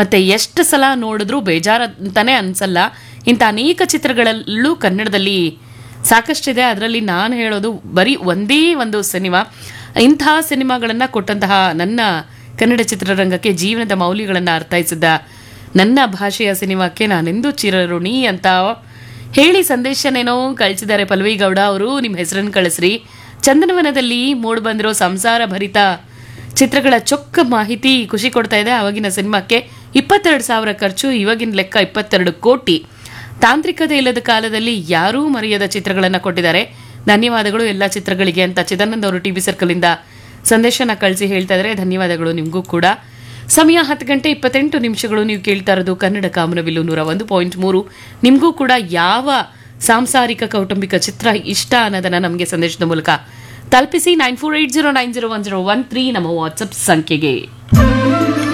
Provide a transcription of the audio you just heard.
ಮತ್ತೆ ಎಷ್ಟು ಸಲ ನೋಡಿದ್ರೂ ಬೇಜಾರ ಅಂತಾನೆ ಅನ್ಸಲ್ಲ ಇಂಥ ಅನೇಕ ಚಿತ್ರಗಳಲ್ಲೂ ಕನ್ನಡದಲ್ಲಿ ಸಾಕಷ್ಟಿದೆ ಅದರಲ್ಲಿ ನಾನು ಹೇಳೋದು ಬರೀ ಒಂದೇ ಒಂದು ಸಿನಿಮಾ ಇಂತಹ ಸಿನಿಮಾಗಳನ್ನು ಕೊಟ್ಟಂತಹ ನನ್ನ ಕನ್ನಡ ಚಿತ್ರರಂಗಕ್ಕೆ ಜೀವನದ ಮೌಲ್ಯಗಳನ್ನು ಅರ್ಥೈಸಿದ ನನ್ನ ಭಾಷೆಯ ಸಿನಿಮಾಕ್ಕೆ ನಾನೆಂದೂ ಚಿರಋಣಿ ಅಂತ ಹೇಳಿ ಸಂದೇಶನೇನೋ ಕಳಿಸಿದ್ದಾರೆ ಪಲ್ವಿ ಗೌಡ ಅವರು ನಿಮ್ಮ ಹೆಸರನ್ನು ಕಳಿಸ್ರಿ ಚಂದನವನದಲ್ಲಿ ಮೂಡ್ ಬಂದಿರೋ ಸಂಸಾರ ಭರಿತ ಚಿತ್ರಗಳ ಚೊಕ್ಕ ಮಾಹಿತಿ ಖುಷಿ ಕೊಡ್ತಾ ಇದೆ ಆವಾಗಿನ ಸಿನಿಮಾಕ್ಕೆ ಇಪ್ಪತ್ತೆರಡು ಸಾವಿರ ಖರ್ಚು ಇವಾಗಿನ ಲೆಕ್ಕ ಇಪ್ಪತ್ತೆರಡು ಕೋಟಿ ತಾಂತ್ರಿಕತೆ ಇಲ್ಲದ ಕಾಲದಲ್ಲಿ ಯಾರೂ ಮರೆಯದ ಚಿತ್ರಗಳನ್ನು ಕೊಟ್ಟಿದ್ದಾರೆ ಧನ್ಯವಾದಗಳು ಎಲ್ಲ ಚಿತ್ರಗಳಿಗೆ ಅಂತ ಚಿದಾನಂದ್ ಅವರು ಟಿ ವಿ ಸರ್ಕಲಿಂದ ಸಂದೇಶನ ಕಳಿಸಿ ಹೇಳ್ತಾ ಇದ್ದಾರೆ ಧನ್ಯವಾದಗಳು ನಿಮಗೂ ಕೂಡ ಸಮಯ ಹತ್ತು ಗಂಟೆ ಇಪ್ಪತ್ತೆಂಟು ನಿಮಿಷಗಳು ನೀವು ಕೇಳ್ತಾ ಇರೋದು ಕನ್ನಡ ಕಾಮನಬಿಲ್ಲು ನೂರ ಒಂದು ಪಾಯಿಂಟ್ ಮೂರು ನಿಮಗೂ ಕೂಡ ಯಾವ ಸಾಂಸಾರಿಕ ಕೌಟುಂಬಿಕ ಚಿತ್ರ ಇಷ್ಟ ಅನ್ನೋದನ್ನ ನಮಗೆ ಸಂದೇಶದ ಮೂಲಕ ತಲುಪಿಸಿ nine four eight zero nine zero one zero one three ನಮ್ಮ ವಾಟ್ಸಪ್ ಸಂಖ್ಯೆಗೆ